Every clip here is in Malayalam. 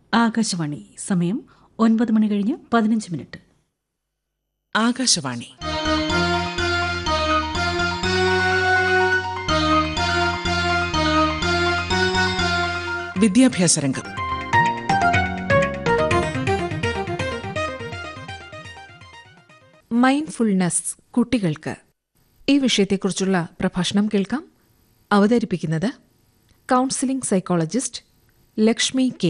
ആകാശവാണി സമയം ഒൻപത് മണി കഴിഞ്ഞ് പതിനഞ്ച് മിനിറ്റ് ആകാശവാണി വിദ്യാഭ്യാസ രംഗം മൈൻഡ്ഫുൾനെസ് കുട്ടികൾക്ക് ഈ വിഷയത്തെക്കുറിച്ചുള്ള പ്രഭാഷണം കേൾക്കാം അവതരിപ്പിക്കുന്നത് counselling psychologist Lakshmi K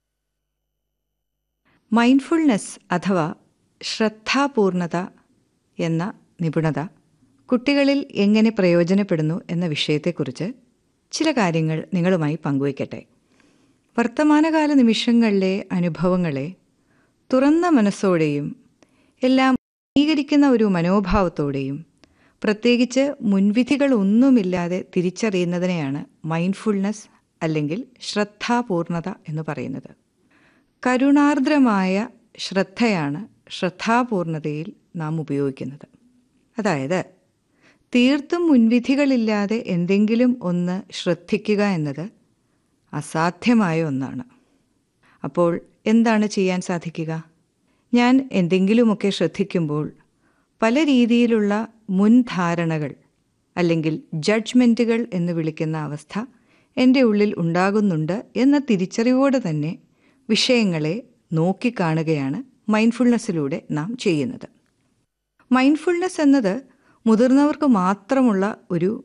mindfulness അഥവാ ശ്രദ്ധാപൂർണത എന്ന നിപുണത കുട്ടികളിൽ എങ്ങനെ പ്രയോജനപ്പെടുന്നു എന്ന വിഷയത്തെക്കുറിച്ച് ചില കാര്യങ്ങൾ നിങ്ങളുമായി പങ്കുവയ്ക്കട്ടെ വർത്തമാനകാല നിമിഷങ്ങളിലെ അനുഭവങ്ങളെ തുറന്ന മനസ്സോടെയും എല്ലാം അംഗീകരിക്കുന്ന ഒരു മനോഭാവത്തോടെയും പ്രത്യേകിച്ച് മുൻവിധികളൊന്നുമില്ലാതെ തിരിച്ചറിയുന്നതിനെയാണ് മൈൻഡ്ഫുൾനെസ് അല്ലെങ്കിൽ ശ്രദ്ധാപൂർണത എന്ന് പറയുന്നത് കരുണാർദ്രമായ ശ്രദ്ധയാണ് ശ്രദ്ധാപൂർണതയിൽ നാം ഉപയോഗിക്കുന്നത് അതായത് തീർത്തും മുൻവിധികളില്ലാതെ എന്തെങ്കിലും ഒന്ന് ശ്രദ്ധിക്കുക എന്നത് അസാധ്യമായ ഒന്നാണ് അപ്പോൾ എന്താണ് ചെയ്യാൻ സാധിക്കുക ഞാൻ എന്തെങ്കിലുമൊക്കെ ശ്രദ്ധിക്കുമ്പോൾ പല രീതിയിലുള്ള മുൻധാരണകൾ അല്ലെങ്കിൽ ജഡ്ജ്മെൻറ്റുകൾ എന്ന് വിളിക്കുന്ന അവസ്ഥ എൻ്റെ ഉള്ളിൽ ഉണ്ടാകുന്നുണ്ട് എന്ന തിരിച്ചറിവോടെ തന്നെ വിഷയങ്ങളെ നോക്കിക്കാണുകയാണ് മൈൻഡ്ഫുൾനെസ്സിലൂടെ നാം ചെയ്യുന്നത് മൈൻഡ്ഫുൾനെസ് എന്നത് മുതിർന്നവർക്ക് മാത്രമുള്ള ഒരു